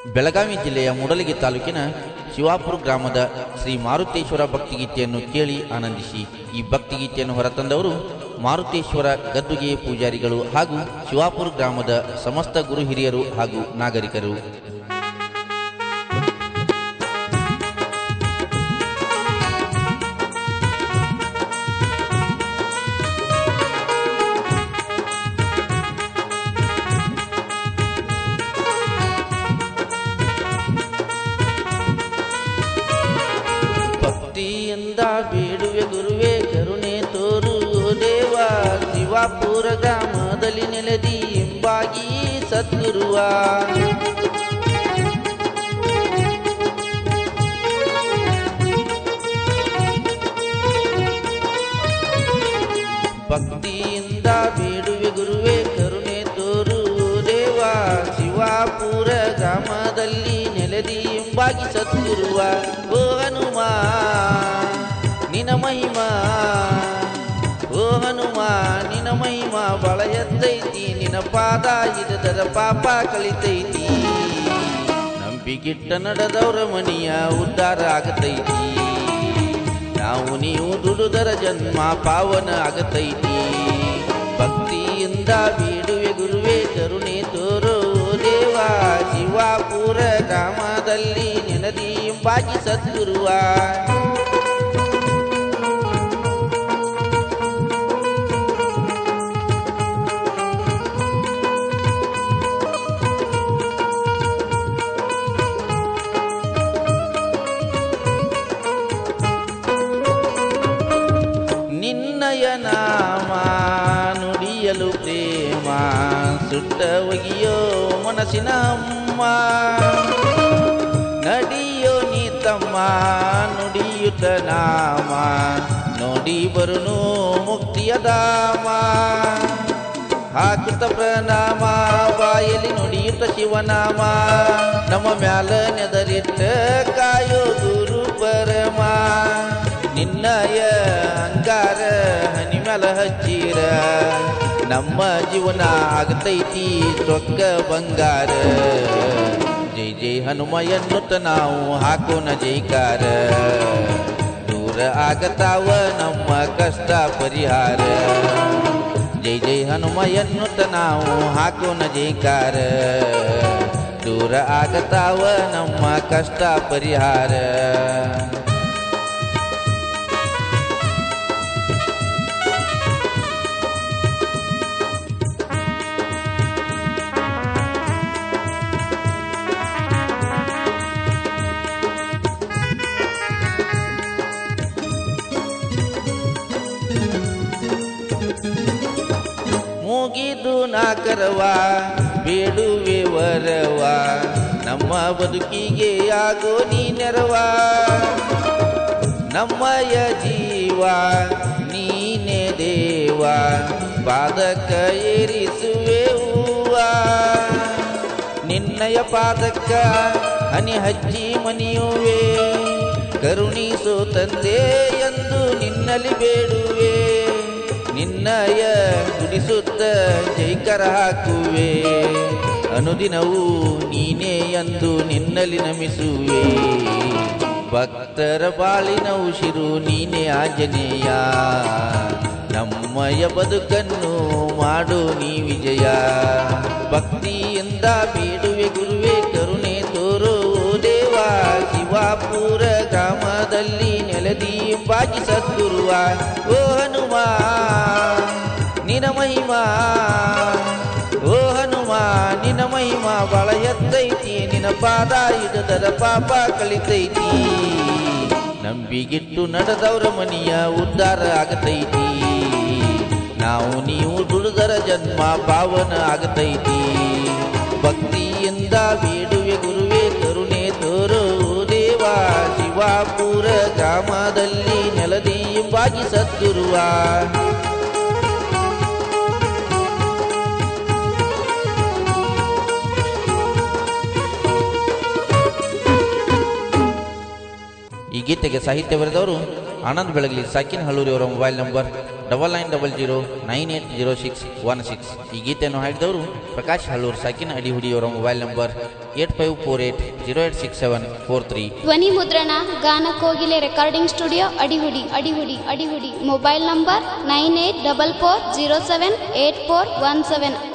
ಬೆಳಗಾವಿ ಜಿಲ್ಲೆಯ ಮೂಡಲಗಿ ತಾಲೂಕಿನ ಶಿವಾಪುರ ಗ್ರಾಮದ ಶ್ರೀ ಮಾರುತೇಶ್ವರ ಭಕ್ತಿಗೀತೆಯನ್ನು ಕೇಳಿ ಆನಂದಿಸಿ ಈ ಭಕ್ತಿಗೀತೆಯನ್ನು ಹೊರತಂದವರು ಮಾರುತೇಶ್ವರ ಗದ್ದುಗೆ ಪೂಜಾರಿಗಳು ಹಾಗೂ ಶಿವಾಪುರ ಗ್ರಾಮದ ಸಮಸ್ತ ಗುರು ಹಿರಿಯರು ಹಾಗೂ ನಾಗರಿಕರು ಭಕ್ತಿಯಿಂದ ಬೇಡುವೆ ಗುರುವೆ ಕರುಣೆ ತೋರು ದೇವ ಶಿವಾಪುರ ಗ್ರಾಮದಲ್ಲಿ ನೆಲೆದಿ ಎಂಬಾಗಿ ಸದ್ಗುರುವ ಭಕ್ತಿಯಿಂದ ಬೇಡುವೆ ಗುರುವೆ ಕರುಣೆ ತೋರು ದೇವ ಶಿವಾಪುರ ಗ್ರಾಮದಲ್ಲಿ ನೆಲೆದಿ ಎಂಬಾಗಿ ಸದ್ಗುರುವ ಓ ಹನುಮ ನಿನ ಮಹಿಮಾ ಓ ಹನುಮ ನಿನ ಮಹಿಮಾ ಬಳ ಎತ್ತೈತಿ ನಿನ ಪಾದ ಹಿಡಿದರ ಪಾಪ ಕಳಿತೈತಿ ನಂಬಿಗಿಟ್ಟ ನಡೆದವರ ಮನಿಯ ಉದ್ಧಾರ ಆಗತೈತಿ ನಾವು ನೀವು ದುಡುದರ ಜನ್ಮ ಪಾವನ ಆಗತೈತಿ ಭಕ್ತಿಯಿಂದ ಬೀಡುವೆ ಗುರುವೆ ಕರುಣೆ ತೋರೋ ದೇವ ಶಿವಾಪುರ ಗ್ರಾಮದಲ್ಲಿ ನೆನದಿ ಎಂಬಾಗಿ ಸದ್ಗುರುವ ನಿನ್ನಯ ನಾಮ ನುಡಿಯಲು ಪ್ರೇಮ ಸುಟ್ಟ ಒಗಿಯೋ ಮನಸ್ಸಿನ ಅಮ್ಮ ನಡಿಯೋ ನೀ ತಮ್ಮ ನುಡಿಯುತ್ತ ನಾಮ ನೋಡಿ ಬರುನು ಮುಕ್ತಿಯ ಧಾಮ ಹಾಕುತ್ತ ಪ್ರಣಾಮ ಬಾಯಲ್ಲಿ ನುಡಿಯುತ್ತ ಶಿವನಾಮ ನಮ್ಮ ಮ್ಯಾಲ ನೆದರಿಟ್ಟ ಕಾಯೋ ಗುರು ಪರಮ ನಿನ್ನಯ ಅಂಗಾರ ಹನಿ ಮ್ಯಾಲ ಹಚ್ಚಿರ ನಮ್ಮ ಜೀವನ ಆಗತೈತಿ ಚೊಕ್ಕ ಬಂಗಾರ ಜೈ ಜೈ ಹನುಮ ಎನ್ನುತ್ತ ನಾವು ಹಾಕೋಣ ಜೈಕಾರ ದೂರ ಆಗತಾವ ನಮ್ಮ ಕಷ್ಟ ಪರಿಹಾರ ಜೈ ಜೈ ಹನುಮ ಎನ್ನುತ್ತ ನಾವು ಹಾಕೋಣ ಜೈಕಾರ ದೂರ ಆಗತಾವ ನಮ್ಮ ಕಷ್ಟ ಪರಿಹಾರ ಮುಗಿದು ನಾಕರವ ಬೇಡುವೆ ವರವ ನಮ್ಮ ಬದುಕಿಗೆ ಆಗೋ ನೀ ನೆರವ ನಮ್ಮಯ ಜೀವ ನೀನೆ ದೇವ ಪಾದಕ ಏರಿಸುವೆ ಹೂವ ನಿನ್ನಯ ಪಾದಕ್ಕ ಹನಿ ಹಚ್ಚಿ ಮನಿಯುವೆ ಕರುಣಿಸೋ ತಂದೆ ಎಂದು ನಿನ್ನಲ್ಲಿ ಬೇಡುವೆ ನಿನ್ನಯ ನುಡಿಸುತ್ತ ಜೈಕರ ಹಾಕುವೆ ಅನುದಿನವೂ ನೀನೇ ಎಂದು ನಿನ್ನಲ್ಲಿ ನಮಿಸುವೆ ಭಕ್ತರ ಬಾಳಿನ ಉಸಿರು ನೀನೇ ಆಂಜನೇಯ ನಮ್ಮಯ ಬದುಕನ್ನು ಮಾಡು ನೀ ವಿಜಯ ಭಕ್ತಿಯಿಂದ ಬೇಡುವೆ ಗುರುವೆ ಕರುಣೆ ತೋರೋ ದೇವ ಶಿವಾಪುರ ಗ್ರಾಮದಲ್ಲಿ ನೆಲದಿ ಬಾಗಿ ಸದ್ಗುರುವ ಓ ಹನುಮ ನಿನ ಮಹಿಮಾ ಓ ಹನುಮ ನಿನ ಮಹಿಮಾ ಬಳ ಎತ್ತೈತಿ ನಿನ ಪಾದ ಹಿಡಿದರ ಪಾಪ ಕಳಿತೈತಿ ನಂಬಿಗಿಟ್ಟು ನಡೆದವರ ಮನಿಯ ಉದ್ಧಾರ ಆಗತೈತಿ ನಾವು ನೀವು ದುಡಿದರ ಜನ್ಮ ಪಾವನ ಆಗತೈತಿ ಭಕ್ತಿಯಿಂದ ಬೇಡುವೆ ಗುರುವೆ ಕರುಣೆ ತೋರೋ ದೇವ ಶಿವಾಪುರ ಗ್ರಾಮದಲ್ಲಿ ನೆಲದಿ ಎಂಬಾಗಿ ಸದ್ಗುರುವ ಈ ಗೀತೆಗೆ ಸಾಹಿತ್ಯ ಬರೆದವರು ಆನಂದ್ ಬೆಳಗಲಿ ಸಾಕಿನ ಹಳ್ಳೂರಿಯವರ mobile number double nine double zero nine eight zero six one six ಈ ಗೀತೆಯನ್ನು ಹಾಡಿದವರು ಪ್ರಕಾಶ್ ಹಳ್ಳೂರು ಸಾಕಿನ ಅಡಿಹುಡಿಯವರ mobile number eight five four eight zero eight six seven four three ಧ್ವನಿ ಮುದ್ರಣ ಗಾನ ಕೋಗಿಲೆ ರೆಕಾರ್ಡಿಂಗ್ ಸ್ಟುಡಿಯೋ ಅಡಿಹುಡಿ ಅಡಿಹುಡಿ ಅಡಿಹುಡಿ mobile number nine eight double four zero seven eight four one seven